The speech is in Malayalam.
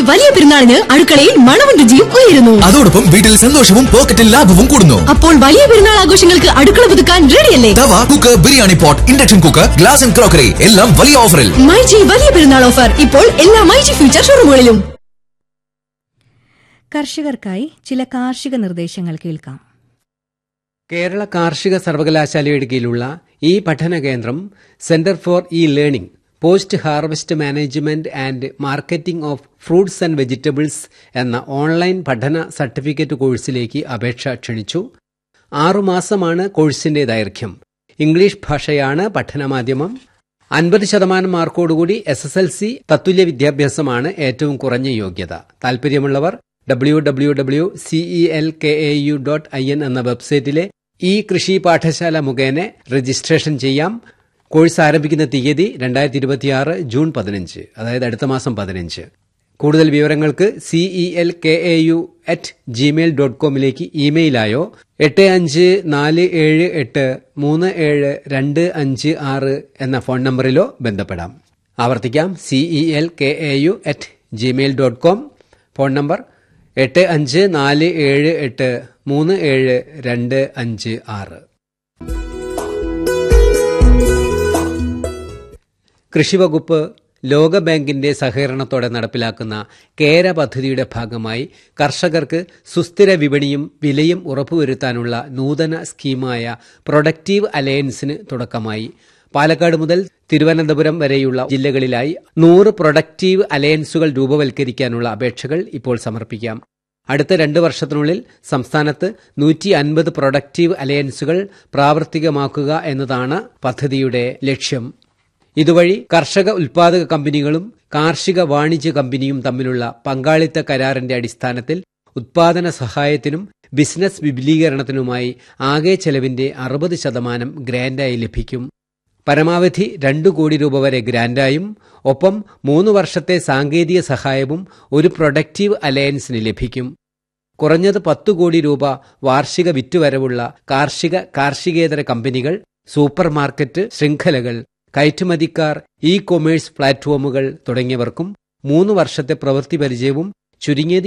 വലിയ പെരുന്നാളിന് അടുക്കളയിൽ മണവും രുചിയും ഉയരുന്നു അതോടൊപ്പം വീട്ടിൽ സന്തോഷവും പോക്കറ്റിൽ ലാഭവും കൂടുന്നു അപ്പോൾ വലിയ പെരുന്നാൾ ആഘോഷങ്ങൾക്ക് അടുക്കള പുതുക്കാൻ റെഡിയല്ലേ tawa cooker biryani pot induction cooker glass and crockery എല്ലാം വലിയ ഓഫറിൽ മൈജി വലിയ പെരുന്നാൾ ഓഫർ ഇപ്പോൾ എല്ലാ മൈജി ഫ്യൂച്ചർ ഷോറൂമുകളിലും കർഷകർക്കായി ചില കാർഷിക നിർദ്ദേശങ്ങൾ കേൾക്കാം കേരള കാർഷിക സർവകലാശാലയുടെ കീഴിലുള്ള ഈ പഠന കേന്ദ്രം centre for E learning post harvest management and marketing of fruits and vegetables എന്ന ഓൺലൈൻ പഠന സർട്ടിഫിക്കറ്റ് കോഴ്സിലേക്ക് അപേക്ഷ ക്ഷണിച്ചു ആറുമാസമാണ് കോഴ്സിന്റെ ദൈർഘ്യം ഇംഗ്ലീഷ് ഭാഷയാണ് പഠനമാധ്യമം അൻപത് ശതമാനം മാർക്കോടുകൂടി എസ് എസ് എൽ സി തത്തുല്യ വിദ്യാഭ്യാസമാണ് ഏറ്റവും കുറഞ്ഞ യോഗ്യത താൽപര്യമുള്ളവർ W W W CE L K A U dot I N എന്ന വെബ്സൈറ്റിലെ ഈ കൃഷി പാഠശാല മുഖേന രജിസ്ട്രേഷൻ ചെയ്യാം കോഴ്സ് ആരംഭിക്കുന്ന തീയതി രണ്ടായിരത്തി ഇരുപത്തിയാറ് ജൂൺ പതിനഞ്ച് അതായത് അടുത്ത മാസം പതിനഞ്ച് കൂടുതൽ വിവരങ്ങൾക്ക് CE L K A U at Gmail dot കോമിലേക്ക് ഇമെയിലായോ എട്ട് അഞ്ച് നാല് ഏഴ് എട്ട് മൂന്ന് ഏഴ് രണ്ട് അഞ്ച് ആറ് എന്ന ഫോൺ നമ്പറിലോ ബന്ധപ്പെടാം ആവർത്തിക്കാം CE L K A U at Gmail dot com phone number എട്ട് അഞ്ച് നാല് ഏഴ് എട്ട് മൂന്ന് ഏഴ് രണ്ട് അഞ്ച് ആറ് കൃഷിവകുപ്പ് ലോകബാങ്കിന്റെ സഹകരണത്തോടെ നടപ്പിലാക്കുന്ന കേര പദ്ധതിയുടെ ഭാഗമായി കർഷകർക്ക് സുസ്ഥിര വിപണിയും വിലയും ഉറപ്പുവരുത്താനുള്ള നൂതന സ്കീമായ പ്രൊഡക്റ്റീവ് അലയൻസിന് തുടക്കമായി പാലക്കാട് മുതൽ തിരുവനന്തപുരം വരെയുള്ള ജില്ലകളിലായി നൂറ് പ്രൊഡക്റ്റീവ് അലയൻസുകൾ രൂപവൽക്കരിക്കാനുള്ള അപേക്ഷകൾ ഇപ്പോൾ സമർപ്പിക്കാം അടുത്ത രണ്ട് വർഷത്തിനുള്ളിൽ സംസ്ഥാനത്ത് നൂറ്റി അൻപത് പ്രൊഡക്റ്റീവ് അലയൻസുകൾ പ്രാവർത്തികമാക്കുക എന്നതാണ് പദ്ധതിയുടെ ലക്ഷ്യം ഇതുവഴി കർഷക ഉൽപാദക കമ്പനികളും കാർഷിക വാണിജ്യ കമ്പനിയും തമ്മിലുള്ള പങ്കാളിത്ത കരാറിന്റെ അടിസ്ഥാനത്തിൽ ഉത്പാദന സഹായത്തിനും ബിസിനസ് വിപുലീകരണത്തിനുമായി ആകെ ചെലവിന്റെ അറുപത് ശതമാനം ഗ്രാന്റായി ലഭിക്കും പരമാവധി രണ്ടു കോടി രൂപ വരെ ഗ്രാന്റായും ഒപ്പം മൂന്ന് വർഷത്തെ സാങ്കേതിക സഹായവും ഒരു പ്രൊഡക്റ്റീവ് അലയൻസിന് ലഭിക്കും കുറഞ്ഞത് പത്തു കോടി രൂപ വാർഷിക വിറ്റുവരവുള്ള കാർഷിക കാർഷികേതര കമ്പനികൾ സൂപ്പർ മാർക്കറ്റ് ശൃംഖലകൾ കയറ്റുമതിക്കാർ ഇ കൊമേഴ്സ് പ്ലാറ്റ്ഫോമുകൾ തുടങ്ങിയവർക്കും മൂന്ന് വർഷത്തെ പ്രവൃത്തി പരിചയവും ചുരുങ്ങിയത്